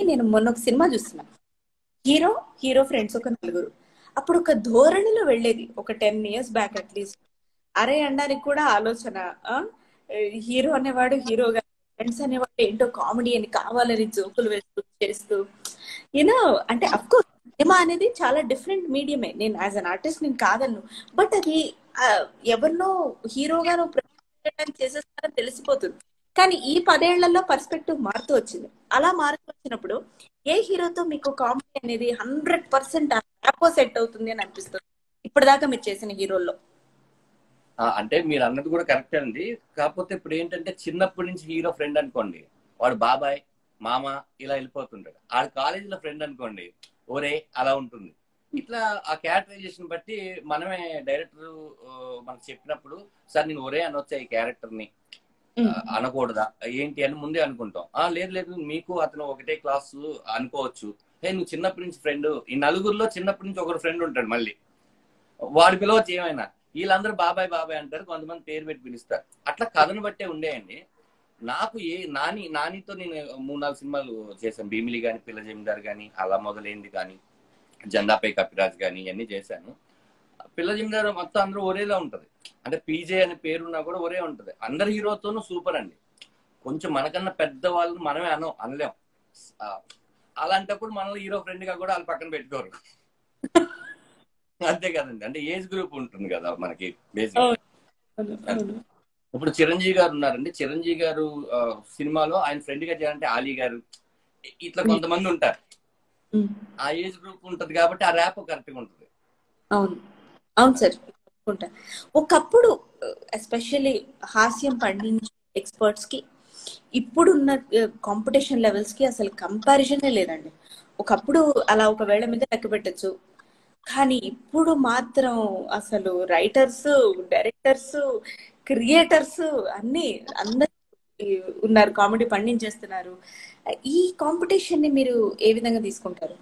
నేను మొన్న ఒక సినిమా చూస్తున్నాను హీరో హీరో ఫ్రెండ్స్ ఒక నలుగురు అప్పుడు ఒక ధోరణిలో వెళ్ళేది ఒక టెన్ ఇయర్స్ బ్యాక్ అట్లీస్ట్ అరే అనడానికి కూడా ఆలోచన ఆ? హీరో అనేవాడు హీరోగా ఫ్రెండ్స్ అనేవాడు ఏంటో కామెడీ అని కావాలని జోకులు వేస్తూ చేస్తూ యూనో అంటే అఫ్ కోర్స్ సినిమా అనేది చాలా డిఫరెంట్ మీడియమే నేను యాజ్ అన్ ఆర్టిస్ట్ నేను కాదన్ను బట్ అది ఆ, ఎవరినో హీరోగా నువ్వు ప్రజెంట్ చేయడానికి చేసేస్తారని తెలిసిపోతుంది కానీ ఈ పదేళ్లలో పర్స్పెక్టివ్ మారుతూ వచ్చింది అలా మారుతూ వచ్చినప్పుడు ఏ హీరోతో మీకు కామెడీ అనేది హండ్రెడ్ పర్సెంట్ సెట్ అవుతుంది అని అనిపిస్తుంది ఇప్పటిదాకా మీరు చేసిన హీరోల్లో ఆ, అంటే మీరు అన్నది కూడా కరెక్ట్ అండి కాకపోతే ఇప్పుడు ఏంటంటే చిన్నప్పటి నుంచి హీరో ఫ్రెండ్ అనుకోండి వాడు బాబాయ్ మామ ఇలా వెళ్ళిపోతుంటాడు ఆడు కాలేజీలో ఫ్రెండ్ అనుకోండి ఒరే అలా ఉంటుంది ఇట్లా ఆ క్యారెక్టరైజేషన్ బట్టి మనమే డైరెక్టర్ మనకు చెప్పినప్పుడు సార్ నేను ఒరే అనొచ్చా ఈ క్యారెక్టర్ ని ఆ, అనకూడదా ఏంటి అని ముందే అనుకుంటాం ఆ లేదు లేదు మీకు అతను ఒకటే క్లాసు అనుకోవచ్చు హే నువ్వు చిన్నప్పటి నుంచి ఫ్రెండ్ ఈ నలుగురిలో చిన్నప్పటి నుంచి ఒకరు ఫ్రెండ్ ఉంటాడు మళ్ళీ వాడు పిలవచ్చు ఏమైనా వీళ్ళందరూ బాబాయ్ బాబాయ్ అంటారు కొంతమంది పేరు పెట్టి పిలుస్తారు అట్లా కథను బట్టే ఉండేయండి నాకు ఏ నాని నానితో నేను మూడు నాలుగు సినిమాలు చేశాను భీమిలి కానీ పిల్ల జమీందార్ కానీ అలా మొదలైంది కానీ జెండాపై కపిరాజ్ కానీ ఇవన్నీ చేశాను పిల్ల జమీందార్ మొత్తం అందరూ ఒరేలా ఉంటది అంటే పీజే అనే పేరున్నా కూడా ఒరే ఉంటది అందరి హీరోతోనూ సూపర్ అండి కొంచెం మనకన్నా పెద్ద వాళ్ళని మనమే అనం అనలేం ఆ, అలాంటప్పుడు మనల్ని హీరో ఫ్రెండ్ గా కూడా వాళ్ళు పక్కన పెట్టుకోరు అంతే కదండి అంటే ఏజ్ గ్రూప్ ఉంటుంది కదా మనకి బేసిక్ ఇప్పుడు చిరంజీవి గారు ఉన్నారండి చిరంజీవి గారు ఆ, సినిమాలో ఆయన ఫ్రెండ్ గా చేయాలంటే ఆలీ గారు ఇ- ఇట్లా కొంతమంది ఉంటారు ఆ ఏజ్ గ్రూప్ ఉంటది కాబట్టి ఆ ర్యాప్ కరెక్ట్ గా ఉంటుంది అవును అవును సార్ ఒప్పుకుంటా ఒకప్పుడు ఎస్పెషల్లీ హాస్యం పండించే ఎక్స్పర్ట్స్ కి ఇప్పుడున్న కాంపిటీషన్ లెవెల్స్ కి అసలు కంపారిజనే లేదండి ఒకప్పుడు అలా ఒక వేళ మీద లెక్క పెట్టచ్చు కానీ ఇప్పుడు మాత్రం అసలు రైటర్స్ డైరెక్టర్స్ క్రియేటర్స్ అన్ని అందరు ఉన్నారు కామెడీ పండించేస్తున్నారు ఈ కాంపిటీషన్ ని మీరు ఏ విధంగా తీసుకుంటారు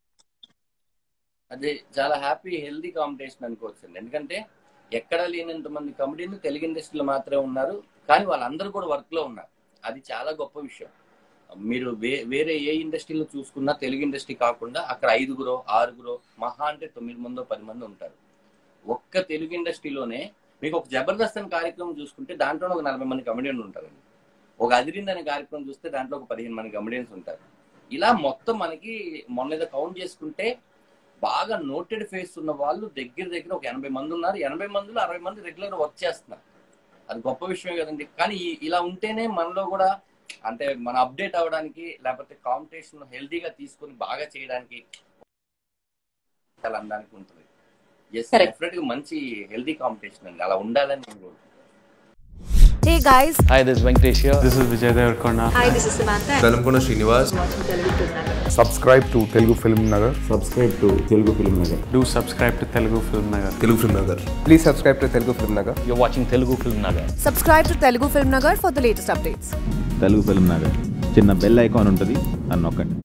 అది చాలా హ్యాపీ హెల్దీ కాంపిటీషన్ అనుకోవచ్చు ఎందుకంటే ఎక్కడ లేనంత మంది కమెడీలు తెలుగు ఇండస్ట్రీలో మాత్రమే ఉన్నారు కానీ వాళ్ళందరూ కూడా వర్క్ లో ఉన్నారు అది చాలా గొప్ప విషయం మీరు వే- వేరే ఏ ఇండస్ట్రీలో చూసుకున్నా తెలుగు ఇండస్ట్రీ కాకుండా అక్కడ ఐదుగురో ఆరుగురో మహా అంటే తొమ్మిది మందో పది మంది ఉంటారు ఒక్క తెలుగు ఇండస్ట్రీలోనే మీకు ఒక జబర్దస్త్ అనే కార్యక్రమం చూసుకుంటే దాంట్లో ఒక నలభై మంది కమెడియన్లు ఉంటారండి ఒక అదిరింది అనే కార్యక్రమం చూస్తే దాంట్లో ఒక పదిహేను మంది కమెడియన్స్ ఉంటారు ఇలా మొత్తం మనకి మొన్న ఏదో కౌంట్ చేసుకుంటే బాగా నోటెడ్ ఫేస్ ఉన్న వాళ్ళు దగ్గర దగ్గర ఒక ఎనభై మంది ఉన్నారు ఎనభై మందిలో అరవై మంది రెగ్యులర్ వర్క్ చేస్తున్నారు అది గొప్ప విషయమే కదండి కానీ ఈ- ఇలా ఉంటేనే మనలో కూడా అంటే మన అప్డేట్ అవ్వడానికి లేకపోతే కాంపిటీషన్ హెల్దీగా తీసుకొని బాగా చేయడానికి చాలా అనడానికి ఉంటుంది ఎస్ Correct. డెఫినెట్ గా మంచి హెల్దీ కాంపిటీషన్ అండి అలా ఉండాలని నేను కోరుకుంటున్నాను. Hey guys, Hi, this is Venkatesh here. This is Vijay Devarkonda. hi, this is Samantha. Velankonda Srinivas subscribe to Telugu Film Nagar. Subscribe to Telugu film Nagar Do subscribe to Telugu Film Nagar. Telugu film Nagar Please subscribe to Telugu Film Nagar. You're watching Telugu Film Nagar. Subscribe to Telugu Film Nagar for the latest updates. Telugu film Nagar చిన్న bell icon ఉంటుంది అని నొక్కండి